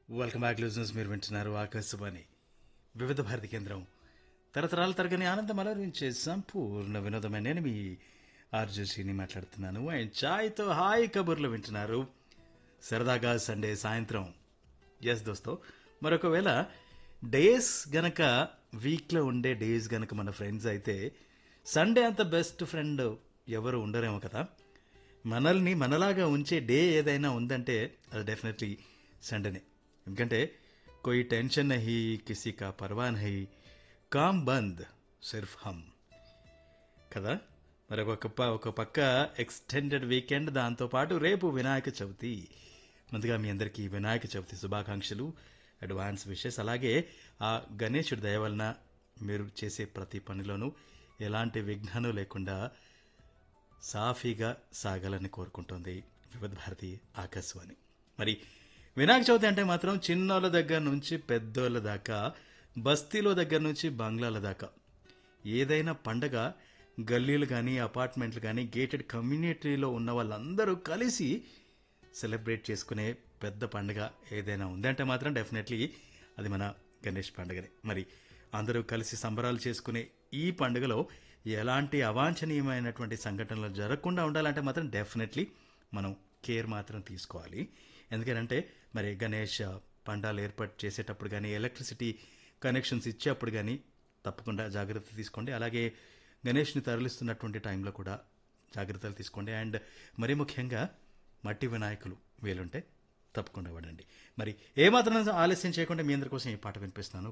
welcome back listeners మీరు వింటున్నారు ఆకాశవాణి వివిధ భారతి కేంద్రం తరతరాల తరగని ఆనందం అలరించే సంపూర్ణ వినోదమైన నేను మీ ఆర్జశ్రీని మాట్లాడుతున్నాను అండ్ చాయ్తో హాయ్ కబుర్లు వింటున్నారు సరదాగా సండే సాయంత్రం ఎస్ దోస్తో మరొకవేళ డేస్ గనక వీక్లో ఉండే డేస్ గనక మన ఫ్రెండ్స్ అయితే సండే అంత బెస్ట్ ఫ్రెండ్ ఎవరు ఉండరేమో కదా మనల్ని మనలాగా ఉంచే డే ఏదైనా ఉందంటే అది డెఫినెట్లీ సండేనే ఎందుకంటే కోయి టెన్షన్ నహీ కిసీ కా పర్వా నహీ కామ్ బంద్ సిర్ఫ్ హమ్ కదా మరి ఒక ప- ఒక పక్క ఎక్స్టెండెడ్ వీకెండ్ దాంతోపాటు రేపు వినాయక చవితి ముందుగా మీ అందరికీ వినాయక చవితి శుభాకాంక్షలు అడ్వాన్స్ విషెస్ అలాగే ఆ గణేశుడి దయ వలన మీరు చేసే ప్రతి పనిలోనూ ఎలాంటి విఘ్నాలు లేకుండా సాఫీగా సాగాలని కోరుకుంటోంది వివిధ భారతి ఆకాశవాణి మరి వినాయక చవితి అంటే మాత్రం చిన్నోళ్ళ దగ్గర నుంచి పెద్దోళ్ళ దాకా బస్తీలో దగ్గర నుంచి బంగ్లాల దాకా ఏదైనా పండగ గల్లీలు కానీ అపార్ట్మెంట్లు కానీ గేటెడ్ కమ్యూనిటీలో ఉన్న వాళ్ళందరూ కలిసి సెలబ్రేట్ చేసుకునే పెద్ద పండుగ ఏదైనా ఉందంటే మాత్రం డెఫినెట్లీ అది మన గణేష్ పండుగనే మరి అందరూ కలిసి సంబరాలు చేసుకునే ఈ పండుగలో ఎలాంటి అవాంఛనీయమైనటువంటి సంఘటనలు జరగకుండా ఉండాలంటే మాత్రం డెఫినెట్లీ మనం కేర్ మాత్రం తీసుకోవాలి ఎందుకంటే మరి గణేష్ పండాలు ఏర్పాటు చేసేటప్పుడు కానీ ఎలక్ట్రిసిటీ కనెక్షన్స్ ఇచ్చేటప్పుడు కానీ తప్పకుండా జాగ్రత్త తీసుకోండి అలాగే గణేష్ని తరలిస్తున్నటువంటి టైంలో కూడా జాగ్రత్తలు తీసుకోండి అండ్ మరీ ముఖ్యంగా మట్టి వినాయకులు వీలుంటే తప్పకుండా వాడండి మరి ఏమాత్రం ఆలస్యం చేయకుండా మీ అందరి కోసం ఈ పాట వినిపిస్తున్నాను